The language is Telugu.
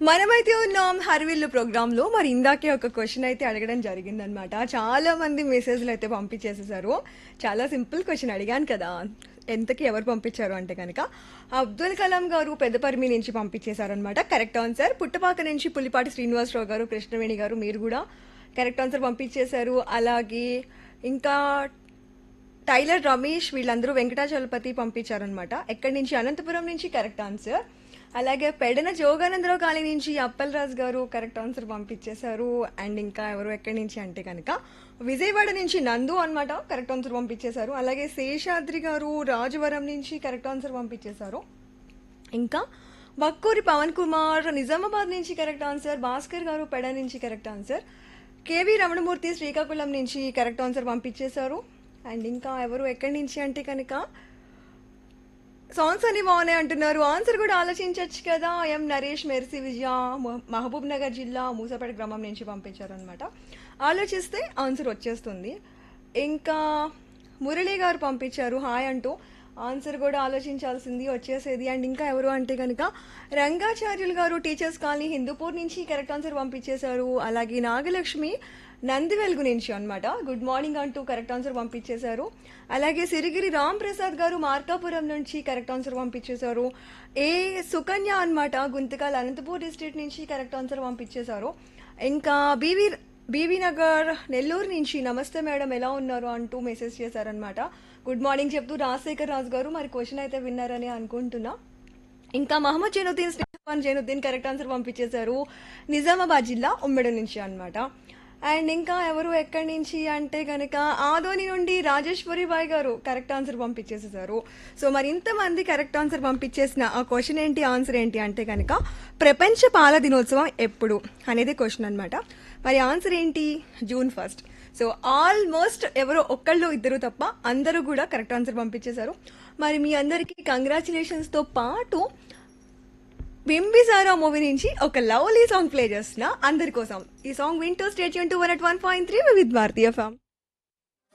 మనమైతే ఉన్నాం హర్విల్లు ప్రోగ్రామ్ లో మరి ఇందాకే ఒక క్వశ్చన్ అయితే అడగడం జరిగిందనమాట చాలా మంది మెసేజ్లు అయితే పంపించేసేసారు చాలా సింపుల్ క్వశ్చన్ అడిగాను కదా ఎంతకి ఎవరు పంపించారు అంటే కనుక అబ్దుల్ కలాం గారు పెద్దపరిమి నుంచి పంపించేశారనమాట కరెక్ట్ ఆన్సర్ పుట్టపాక నుంచి పులిపాటి శ్రీనివాసరావు గారు కృష్ణవేణి గారు మీరు కూడా కరెక్ట్ ఆన్సర్ పంపించేశారు అలాగే ఇంకా టైలర్ రమేష్ వీళ్ళందరూ వెంకటాచలపతి పంపించారనమాట ఎక్కడి నుంచి అనంతపురం నుంచి కరెక్ట్ ఆన్సర్ అలాగే పెడన జోగానందరావు కాలనీ నుంచి అప్పలరాజు గారు కరెక్ట్ ఆన్సర్ పంపించేశారు అండ్ ఇంకా ఎవరు ఎక్కడి నుంచి అంటే కనుక విజయవాడ నుంచి నందు అన్నమాట కరెక్ట్ ఆన్సర్ పంపించేశారు అలాగే శేషాద్రి గారు రాజవరం నుంచి కరెక్ట్ ఆన్సర్ పంపించేశారు ఇంకా వక్కూరి పవన్ కుమార్ నిజామాబాద్ నుంచి కరెక్ట్ ఆన్సర్ భాస్కర్ గారు పెడ నుంచి correct answer KV Ramanamurthy Srikakulam నుంచి కరెక్ట్ ఆన్సర్ పంపించేశారు అండ్ ఇంకా ఎవరు ఎక్కడి నుంచి అంటే కనుక సాంగ్స్ అన్ని బాగున్నాయి అంటున్నారు ఆన్సర్ కూడా ఆలోచించవచ్చు కదా ఎం నరేష్ మెర్సి విజయ మహ- మహబూబ్ నగర్ జిల్లా మూసపేట గ్రామం నుంచి పంపించారు అనమాట ఆలోచిస్తే ఆన్సర్ వచ్చేస్తుంది ఇంకా మురళి గారు పంపించారు హాయ్ అంటూ ఆన్సర్ కూడా ఆలోచించాల్సింది వచ్చేసేది అండ్ ఇంకా ఎవరు అంటే కనుక రంగాచార్యులు గారు టీచర్స్ కాలనీ హిందూపూర్ నుంచి కరెక్ట్ ఆన్సర్ పంపించేశారు అలాగే నాగలక్ష్మి నందివెలుగు నుంచి అన్నమాట గుడ్ మార్నింగ్ అంటూ కరెక్ట్ ఆన్సర్ పంపించేశారు అలాగే సిరిగిరి రామ్ ప్రసాద్ గారు మార్కాపురం నుంచి కరెక్ట్ ఆన్సర్ పంపించేశారు ఏ సుకన్య అన్నమాట గుంతకాల్ అనంతపూర్ డిస్ట్రిక్ట్ నుంచి కరెక్ట్ ఆన్సర్ పంపించేశారు ఇంకా బీవీ బీవీ నగర్ నెల్లూరు నుంచి నమస్తే మేడం ఎలా ఉన్నారు అంటూ మెసేజ్ చేశారనమాట గుడ్ మార్నింగ్ చెప్తూ రాజశేఖర్ రాజు గారు మరి క్వశ్చన్ అయితే విన్నారని అనుకుంటున్నా ఇంకా మహమ్మద్ జైనుద్దీన్ శ్రీఖాన్ జైనుద్దీన్ కరెక్ట్ ఆన్సర్ పంపించేశారు నిజామాబాద్ జిల్లా ఉమ్మడి నుంచి అన్నమాట అండ్ ఇంకా ఎవరు ఎక్కడి నుంచి అంటే కనుక ఆదోని నుండి రాజేశ్వరి బాయ్ గారు కరెక్ట్ ఆన్సర్ పంపించేసేసారు సో మరి ఇంతమంది కరెక్ట్ ఆన్సర్ పంపించేసిన ఆ క్వశ్చన్ ఏంటి ఆన్సర్ ఏంటి అంటే కనుక ప్రపంచ పాల దినోత్సవం ఎప్పుడు అనేది క్వశ్చన్ అన్నమాట మరి ఆన్సర్ ఏంటి జూన్ ఫస్ట్ సో ఆల్మోస్ట్ ఎవరో ఒక్కళ్ళు ఇద్దరు తప్ప అందరూ కూడా కరెక్ట్ ఆన్సర్ పంపించేశారు మరి మీ అందరికీ కంగ్రాచులేషన్స్తో పాటు బింబిసారా మూవీ నుంచి ఒక లవ్లీ సాంగ్ ప్లే చేస్తున్నా అందరి కోసం ఈ సాంగ్ వింటూ స్టేట్ యూన్ to one eight one point three with Bharatiya ఫ్యామ్